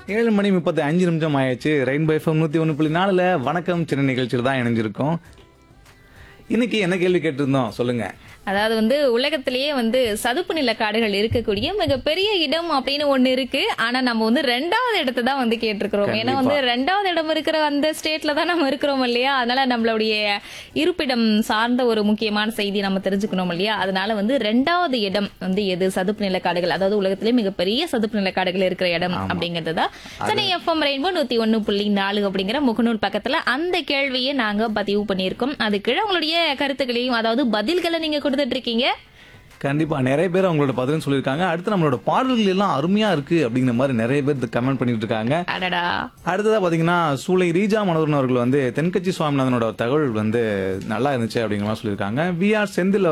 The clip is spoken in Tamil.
ஏழு மணி முப்பத்தி அஞ்சு நிமிஷம் ஆயாச்சு ரெயின்போ எஃப்எம் நூத்தி ஒன்று புள்ளி நாலுல வணக்கம் சின்ன நிகழ்ச்சியில் தான் இணைஞ்சிருக்கோம் இன்னைக்கு என்ன கேள்வி கேட்டிருந்தோம் சொல்லுங்க அதாவது வந்து உலகத்திலேயே வந்து சதுப்பு நில காடுகள் இருக்கக்கூடிய மிகப்பெரிய இடம் அப்படின்னு ஒண்ணு இருக்கு ஆனா நம்ம வந்து ரெண்டாவது இடத்தை தான் வந்து கேட்டிருக்கிறோம் ஏன்னா வந்து ரெண்டாவது இடம் இருக்கிற அந்த ஸ்டேட்ல தான் நம்ம இருக்கிறோம் இல்லையா அதனால நம்மளுடைய இருப்பிடம் சார்ந்த ஒரு முக்கியமான செய்தி நம்ம தெரிஞ்சுக்கணும் இல்லையா அதனால வந்து ரெண்டாவது இடம் வந்து எது சதுப்பு நில காடுகள் அதாவது உலகத்திலேயே மிகப்பெரிய சதுப்பு நில காடுகள் இருக்கிற இடம் அப்படிங்கிறது தான் சென்னை எஃப்எம் ரெயின்போ நூத்தி ஒண்ணு புள்ளி நாலு அப்படிங்கிற முகநூல் பக்கத்துல அந்த கேள்வியை நாங்க பதிவு பண்ணியிருக்கோம் அதுக்கு உங்களுடைய கருத்துக்களையும் அதாவது பதில்களை நீங்க கொடுத்துட்டு இருக்கீங்க கண்டிப்பா நிறைய பேர் அவங்களோட பதிலும் சொல்லியிருக்காங்க அடுத்து நம்மளோட பாடல்கள் எல்லாம் அருமையா இருக்கு அப்படிங்கிற மாதிரி நிறைய பேர் கமெண்ட் பண்ணிட்டு இருக்காங்க அடடா அடுத்ததா பாத்தீங்கன்னா சூளை ரீஜா மனோகரன் அவர்கள் வந்து தென்கட்சி சுவாமிநாதனோட தகவல் வந்து நல்லா இருந்துச்சு அப்படிங்கிற மாதிரி சொல்லியிருக்காங்க வி ஆர் செந்தில்